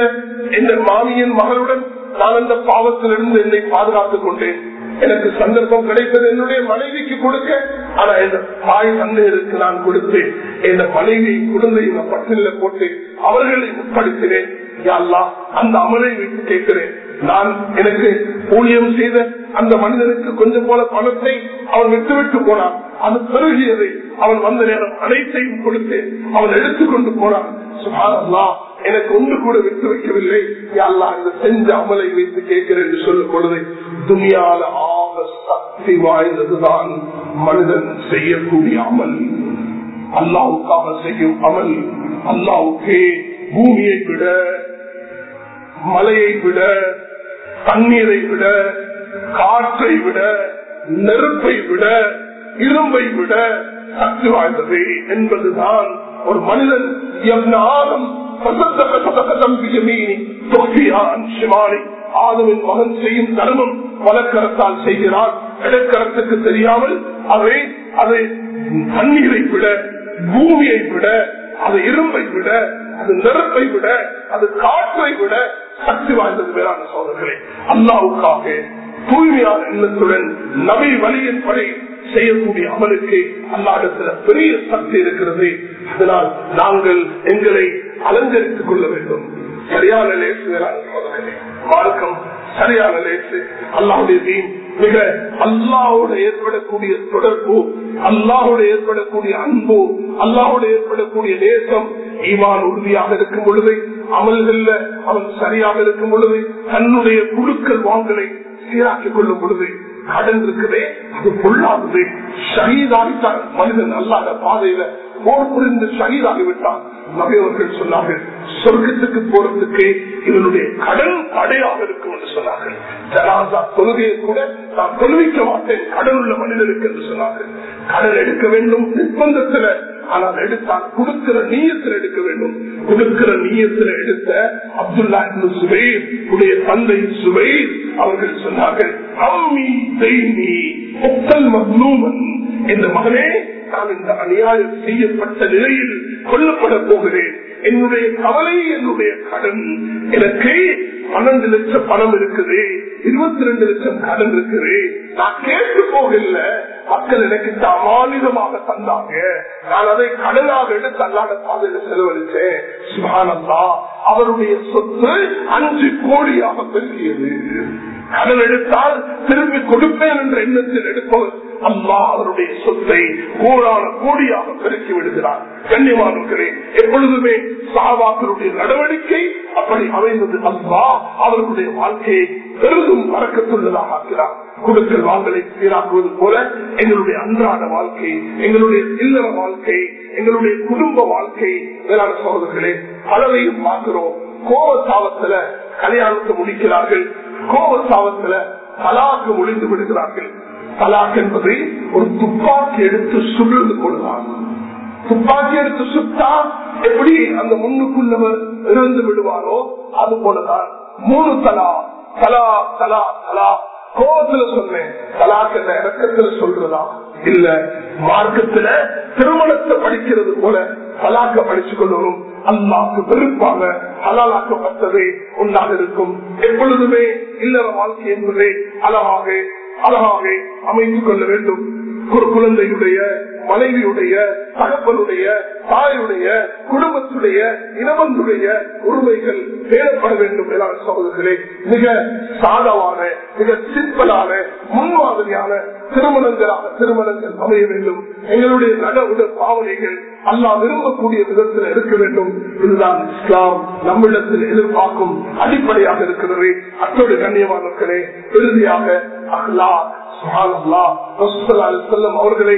இந்த மாமியின் மகளுடன் நான் அந்த பாவத்திலிருந்து என்னை பாதுகாத்துக் கொண்டேன் எனக்கு சந்தர்ப்பம் கிடைத்தது என்னுடைய மனைவிக்கு கொடுக்க ஆனா இந்த தாய் தந்தையருக்கு நான் கொடுத்தேன் என் மனைவி குழந்தையை பட்டியல போட்டு அவர்களை உட்படுத்தினேன் யாழ்லா அந்த அமலை வைத்து கேட்கிறேன் நான் எனக்கு ஊழியம் செய்த அந்த மனிதனுக்கு கொஞ்சம் போல பணத்தை அவன் விட்டுவிட்டு போனான் அது பெருகியது அவன் வந்த நேரம் அனைத்தையும் கொடுத்து அவன் எடுத்துக்கொண்டு போனான் சுகாரல்லா எனக்கு ஒன்று கூட விட்டு வைக்கவில்லை யாழ்லா இந்த செஞ்ச அமலை வைத்து கேட்கிறேன் என்று சொல்லும் பொழுது துணியால ஆக சக்தி வாய்ந்ததுதான் மனிதன் செய்யக்கூடிய அமல் அல்லாவுக்காக செய்யும் அமல் அல்லாவுக்கே பூமியை விட மலையை விட தண்ணீரை விட காற்றை விட நெருப்பை விட இரும்பை விட சக்தி வாய்ந்தது என்பதுதான் ஒரு மனிதன் எவ்னாலும் ஆதவின் மகன் செய்யும் தர்மம் வலக்கரத்தால் செய்கிறார் இடக்கரத்துக்கு தெரியாமல் அதை அதை தண்ணீரை விட பூமியை விட அது இரும்பை விட அது நெருப்பை விட அது காற்றை விட சக்தி வாய்ந்தது வேறான சோதர்களே அல்லாவுக்காக தூய்மையான எண்ணத்துடன் நபி வழியின் படி செய்யக்கூடிய அமலுக்கு அல்லாடத்துல பெரிய சக்தி இருக்கிறது அதனால் நாங்கள் எங்களை அலங்கரித்துக் கொள்ள வேண்டும் சரியான லேசு வேறான சோதர்களே மார்க்கம் சரியான லேசு அல்லாவுடைய தீன் மிக அல்லாவோட ஏற்படக்கூடிய தொடர்பு அல்லாவோட ஏற்படக்கூடிய அன்பு அல்லாவோட ஏற்படக்கூடிய நேசம் ஈமான் உறுதியாக இருக்கும் பொழுது அமல்கள்ல அவன் சரியாக இருக்கும் பொழுது தன்னுடைய குழுக்கள் வாங்கலை சீராக்கிக் கொள்ளும் பொழுது கடன் இருக்குதே அது பொல்லாதது ஷஹீதாகித்தான் மனிதன் அல்லாத பாதையில போர் புரிந்து ஷஹீதாகிவிட்டான் நகையவர்கள் சொன்னார்கள் சொர்க்கத்துக்கு போறதுக்கு இவனுடைய கடன் தடையாக இருக்கும் என்று சொன்னார்கள் ஜனாசா தொழுகையை கூட நான் தொழுவிக்க மாட்டேன் கடன் உள்ள மனிதனுக்கு என்று சொன்னார்கள் கடன் எடுக்க வேண்டும் நிர்பந்தத்துல ஆனால் எடுத்தால் கொடுக்கிற நீயத்தில் எடுக்க வேண்டும் கொடுக்கிற நீயத்தில் எடுத்த அப்துல்லா சுபைர் உடைய தந்தை சுபைர் அவர்கள் சொன்னார்கள் அம்மி தெய்மி ஒத்தல் மக்லூமன் இந்த மகனே நான் இந்த அநியாயம் செய்யப்பட்ட நிலையில் கொல்லப்பட போகிறேன் என்னுடைய கவலை என்னுடைய கடன் எனக்கு பன்னெண்டு லட்சம் பணம் இருக்குது இருபத்தி ரெண்டு லட்சம் கடன் இருக்குது நான் கேட்டு போகல மக்கள் எனக்கு அமானிதமாக தந்தாங்க நான் அதை கடனாக எடுத்து அல்லாத பாதையில செலவழிச்சேன் சுகானந்தா அவருடைய சொத்து அஞ்சு கோடியாக பெருகியது கடன் எடுத்தால் திரும்பி கொடுப்பேன் என்ற எண்ணத்தில் எடுப்பவர் அம்மா அவருடைய சொத்தை கோடான கோடியாக பெருக்கி விடுகிறார் கண்ணியமானவர்களே எப்பொழுதுமே சாவாக்களுடைய நடவடிக்கை அப்படி அமைந்தது அம்மா அவர்களுடைய வாழ்க்கையை பெரிதும் வரக்கத்துள்ளதாக ஆக்கிறார் கொடுக்கல் வாங்கலை சீராக்குவது போல எங்களுடைய அன்றாட வாழ்க்கை எங்களுடைய இல்லற வாழ்க்கை எங்களுடைய குடும்ப வாழ்க்கை வேளாண் சகோதரர்களே பலரையும் பார்க்கிறோம் கோபத்தாவத்துல கல்யாணத்தை முடிக்கிறார்கள் கோபத்தாவத்துல தலாக்கு முடிந்து விடுகிறார்கள் தலாக் என்பதை ஒரு துப்பாக்கி எடுத்து சுழந்து கொள்ளலாம் துப்பாக்கி எடுத்து சுட்டா எப்படி அந்த முன்னுக்குள்ளவர் இருந்து விடுவாரோ அது போலதான் மூணு தலா தலா தலா தலா கோபத்துல சொன்னேன் தலாக்கு இறக்கத்துல சொல்றதா இல்ல மார்க்கத்துல திருமணத்தை படிக்கிறது போல தலாக்க படிச்சு கொள்ளணும் அல்லாக்கு வெறுப்பாக ஹலாலாக்கப்பட்டதே ஒன்றாக இருக்கும் எப்பொழுதுமே இல்லற வாழ்க்கை என்பதை அழகாக அழகாக அமைத்துக் கொள்ள வேண்டும் ஒரு குழந்தையுடைய மனைவியுடைய தகப்பனுடைய தாயுடைய குடும்பத்துடைய இனவந்துடைய உரிமைகள் பேணப்பட வேண்டும் மேலான சகோதரர்களே மிக சாதவான மிக சிம்பிளான முன்மாதிரியான திருமணங்களாக திருமணங்கள் அமைய வேண்டும் எங்களுடைய நட உடல் பாவனைகள் அல்லா விரும்பக்கூடிய விதத்தில் இருக்க வேண்டும் இதுதான் இஸ்லாம் நம்மிடத்தில் எதிர்பார்க்கும் அடிப்படையாக இருக்கிறது அத்தோடு கண்ணியமானவர்களே இறுதியாக அஹ்லா அவர்களை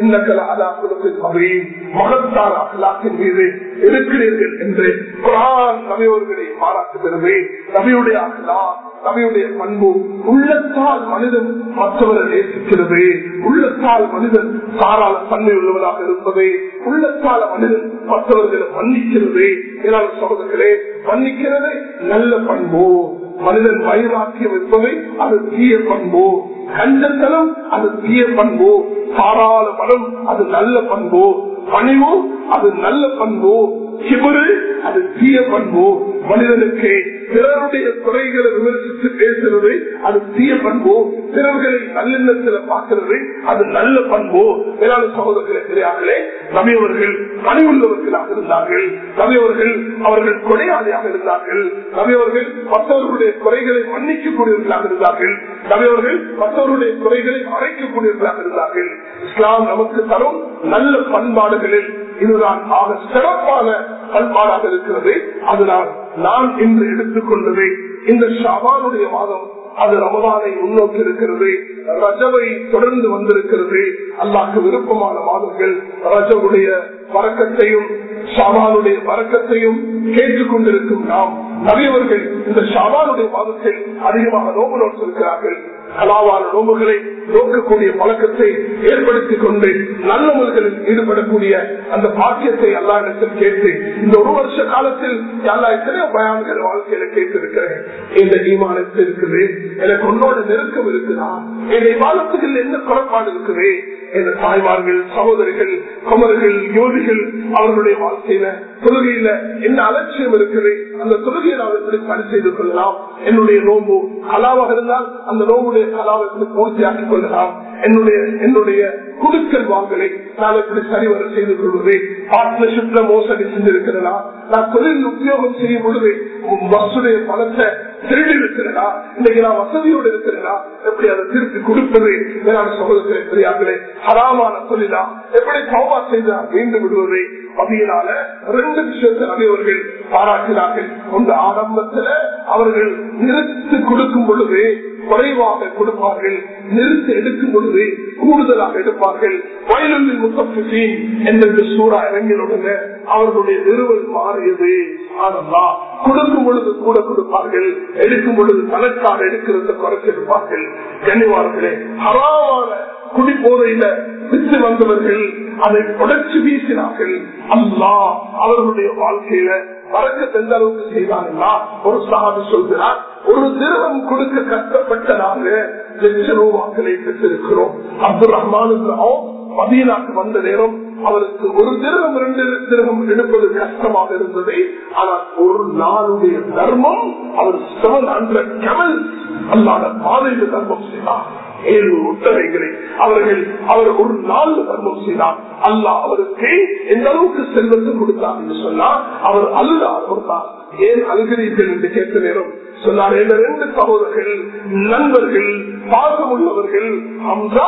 மகத்தான அகலாக்கின் மீது இருக்கிறீர்கள் என்று குரான் நபியவர்களை பாராட்டுகிறது நபியுடைய அகலா நபியுடைய பண்பு உள்ளத்தால் மனிதன் மற்றவரை நேசிக்கிறது உள்ளத்தால் மனிதன் தாராள தன்மை உள்ளவராக இருப்பது உள்ளத்தால மனிதன் மற்றவர்களை மன்னிக்கிறது ஏதாவது சகோதரர்களே மன்னிக்கிறது நல்ல பண்பு மனிதன் வயிறாக்கியம் இருப்பதை அது தீய பண்பு கஞ்சத்தனம் அது தீய பண்பு தாராள மனம் அது நல்ல பண்பு பணிவு அது நல்ல பண்பு சிவரு அது தீய பண்பு மனிதனுக்கு பிறருடைய குறைகளை விமர்சித்து பேசுறது அது தீய பண்பு பிறர்களை நல்லெண்ணத்தில் பார்க்கிறது அது நல்ல பண்பு வேளாண் சகோதரர்களே பெரியார்களே நபியவர்கள் பணிவுள்ளவர்களாக இருந்தார்கள் நபியவர்கள் அவர்கள் கொடையாளியாக இருந்தார்கள் நபியவர்கள் மற்றவர்களுடைய குறைகளை மன்னிக்கக்கூடியவர்களாக இருந்தார்கள் நபியவர்கள் மற்றவருடைய குறைகளை மறைக்கக்கூடியவர்களாக இருந்தார்கள் இஸ்லாம் நமக்கு தரும் நல்ல பண்பாடுகளில் இதுதான் ஆக சிறப்பான பண்பாடாக இருக்கிறது அதனால் நான் இன்று எடுத்துக்கொண்டதை இந்த ஷாபானுடைய மாதம் அது ரமதானை முன்னோக்கி இருக்கிறது ரஜவை தொடர்ந்து வந்திருக்கிறது அல்லாக்கு விருப்பமான மாதங்கள் ரஜவுடைய வரக்கத்தையும் ஷாபானுடைய வரக்கத்தையும் கேட்டுக்கொண்டிருக்கும் நாம் நவியவர்கள் இந்த ஷாபானுடைய மாதத்தில் அதிகமாக நோம்பு நோட்டிருக்கிறார்கள் கலாவான நோம்புகளை நோக்கக்கூடிய பழக்கத்தை ஏற்படுத்திக் கொண்டு நல்லவர்களில் ஈடுபடக்கூடிய அந்த பாக்கியத்தை எல்லா இடத்தில் கேட்டு இந்த ஒரு வருஷ காலத்தில் எல்லா எத்தனையோ பயான்கள் வாழ்க்கையில கேட்டிருக்கிறேன் இந்த ஈமானத்தில் இருக்குது எனக்கு உன்னோட நெருக்கம் இருக்குதா என் இவாலத்துகள் என்ன குறைபாடு இருக்குது என்ற தாய்மார்கள் சகோதரிகள் குமர்கள் யோதிகள் அவர்களுடைய வாழ்க்கையில தொழுகையில என்ன அலட்சியம் இருக்குது அந்த தொழுகையை நான் எப்படி சரி செய்து கொள்ளலாம் என்னுடைய நோம்பு கலாவாக இருந்தால் அந்த நோம்புடைய கலாவை எப்படி பூர்த்தியாக்கிக் கொள்ளலாம் என்னுடைய என்னுடைய குடுக்கல் வாங்கலை நான் எப்படி சரிவர செய்து கொள்வது பார்ட்னர்ஷிப்ல மோசடி செஞ்சிருக்கிறதா நான் தொழில் உத்தியோகம் செய்யும் பொழுது பஸ்ஸுடைய பணத்தை திருடி இருக்கிறதா இன்னைக்கு நான் வசதியோடு இருக்கிறதா எப்படி அதை திருப்பி கொடுப்பது வேளாண் சகோதரத்தை பெரியார்களே ஹராமான தொழிலா எப்படி சௌபா செய்தா மீண்டு விடுவது அப்படினால ரெண்டு விஷயத்தை நபியவர்கள் பாராட்டினார்கள் ஒன்று ஆரம்பத்துல அவர்கள் நிறுத்தி கொடுக்கும் பொழுது குறைவாக கொடுப்பார்கள் நிறுத்தி எடுக்கும் பொழுது கூடுதலாக எடுப்பார்கள் வயலில் முத்தப்பிசீன் என்று சூறா இறங்கினுடனே அவர்களுடைய நிறுவல் மாறியது ஆனந்தா கொடுக்கும் பொழுது கூட கொடுப்பார்கள் எடுக்கும் பொழுது தனக்காக எடுக்கிறத குறைச்சிருப்பார்கள் கண்ணிவார்களே ஹராமான குடிபோதையில விட்டு வந்தவர்கள் அதை உடச்சு வீசினார்கள் அல்லா அவர்களுடைய வாழ்க்கையில வரக்க எந்த அளவுக்கு செய்தாங்கன்னா ஒரு சாமி சொல்கிறார் ஒரு திருவம் கொடுக்க கஷ்டப்பட்ட நாங்க லட்ச ரூபாக்களை பெற்றிருக்கிறோம் அப்துல் ரஹ்மான் மதீனாக்கு வந்த நேரம் அவருக்கு ஒரு திருகம் ரெண்டு திருகம் எடுப்பது கஷ்டமாக இருந்தது ஆனால் ஒரு நாளுடைய தர்மம் அவர் செவன் ஹண்ட்ரட் கமல் அல்லாத பாதையில் தர்மம் செய்தார் ஏழு ஒட்டகைகளை அவர்கள் அவர் ஒரு நாள் தர்மம் செய்தார் அல்லாஹ் அவருக்கு எந்த அளவுக்கு செல்வத்தை கொடுத்தார் என்று சொன்னார் அவர் அழுதார் கொடுத்தார் ஏன் அழுகிறீர்கள் என்று கேட்ட நேரம் சொன்னார் என்ற ரெண்டு சகோதரர்கள் நண்பர்கள் பாசம் உள்ளவர்கள் ஹம்சா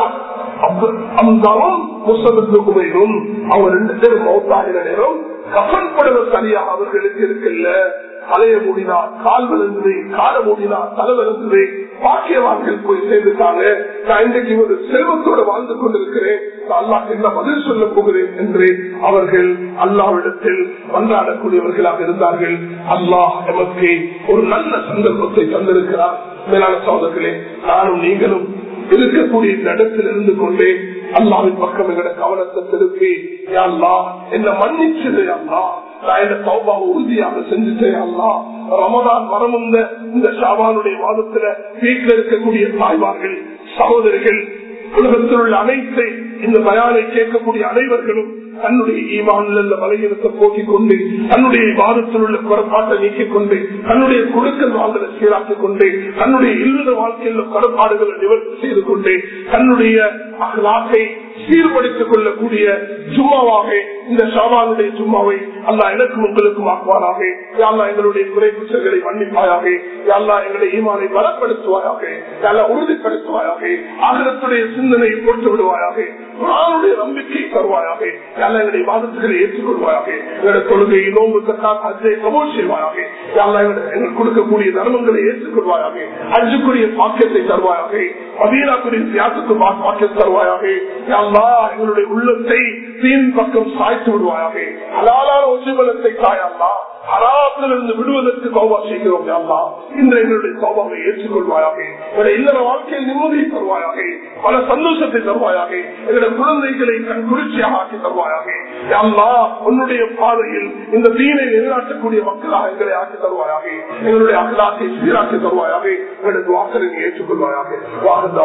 அம்சாவும் முசபத்து குமையும் அவங்க ரெண்டு பேரும் மௌத்தாகிற நேரம் கஃன் படுவ சரியா அவர்களுக்கு இருக்குல்ல தலைய மூடினா கால் விழுந்தது கால மூடினா தலை விழுந்தது பாக்கியவான்கள் போய் சேர்ந்துட்டாங்க நான் இன்றைக்கு ஒரு செல்வத்தோட வாழ்ந்து கொண்டிருக்கிறேன் அல்லாஹ் என்ன பதில் சொல்ல போகிறேன் என்று அவர்கள் அல்லாவிடத்தில் கொண்டாடக்கூடியவர்களாக இருந்தார்கள் அல்லாஹ் எமக்கு ஒரு நல்ல சந்தர்ப்பத்தை தந்திருக்கிறார் மேலான சோதர்களே நானும் நீங்களும் இருக்கக்கூடிய இந்த இடத்தில் இருந்து கொண்டே அல்லாவின் பக்கம் எங்கட கவனத்தை திருப்பி யா அல்லாஹ் என்ன மன்னிச்சது அல்லா நான் இந்த சௌபாவை உறுதியாக செஞ்சுட்டேன் அல்லா ரமதான் வரமுந்த இந்த ஷாபானுடைய மாதத்துல வீட்டில் இருக்கக்கூடிய தாய்மார்கள் சகோதரிகள் உலகத்தில் உள்ள அனைத்து இந்த பயானை கேட்கக்கூடிய அனைவர்களும் தன்னுடைய ஈமான்ல பலகீனத்தை போக்கிக் கொண்டு தன்னுடைய வாதத்தில் உள்ள குறைபாட்டை நீக்கிக் கொண்டு தன்னுடைய கொடுக்கல் வாங்கலை சீராக்கிக் கொண்டு தன்னுடைய இல்லற வாழ்க்கையில் குறைபாடுகளை நிவர்த்தி செய்து கொண்டு தன்னுடைய அகலாக்கை சீர்படுத்திக் கொள்ளக்கூடிய சும்மாவாக இந்த ஷாபானுடைய சும்மாவை அல்லா எனக்கும் உங்களுக்கும் ஆக்குவாராக யாழ்லா எங்களுடைய குறை குற்றங்களை மன்னிப்பாயாக யாழ்லா எங்களுடைய ஈமானை பலப்படுத்துவாயாக யாழ்லா உறுதிப்படுத்துவாயாக ஆகலத்துடைய சிந்தனையை போட்டு விடுவாயாக குரானுடைய நம்பிக்கை தருவாயாக யாழ்லா எங்களுடைய வாதத்துகளை ஏற்றுக்கொள்வாயாக எங்களுடைய கொள்கை நோம்பு தக்கார் அஜை கபோல் செய்வாயாக யாழ்லா எங்களுக்கு கொடுக்கக்கூடிய தர்மங்களை ஏற்றுக்கொள்வாயாக அஞ்சுக்குரிய பாக்கியத்தை தருவாயாக மதீனாக்குரிய தியாகத்துக்கு பாக்கியம் தருவாயாக யாழ்லா எங்களுடைய உள்ளத்தை தீன் பக்கம் சாய்த்து விடுவாயாக அலாலான ஒற்றுமலத்தை தாயல்லா அராத்திலிருந்து விடுவதற்கு கௌபா செய்கிறோம் அல்லா இன்று எங்களுடைய கௌபாவை ஏற்றுக்கொள்வாயாக எங்களுடைய இல்லற வாழ்க்கையில் நிம்மதியை தருவாயாக பல சந்தோஷத்தை தருவாயாக எங்களுடைய குழந்தைகளை கண் குளிர்ச்சியாக ஆக்கி தருவாயாக அல்லா உன்னுடைய பாதையில் இந்த தீனை நிலைநாட்டக்கூடிய மக்களாக எங்களை ஆக்கி தருவாயாக எங்களுடைய அகலாக்கை சீராக்கி தருவாயாக எங்களுக்கு வாக்களை ஏற்றுக்கொள்வாயாக வாகந்தா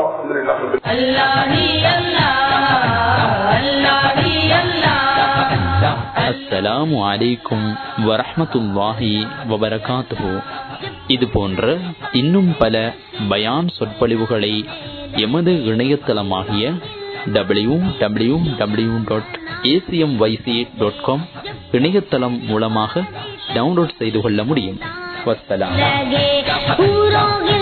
அஸ்ஸலாமு அலைக்கும் வரஹமத்துல்லாஹி வபரகாத்துஹு இது போன்ற இன்னும் பல பயான் சொற்பொழிவுகளை எமது இணையதளமாகிய W W W dot ACM Y C dot com இணையதளம் மூலமாக டவுன்லோட் செய்து கொள்ள முடியும் வசலாம்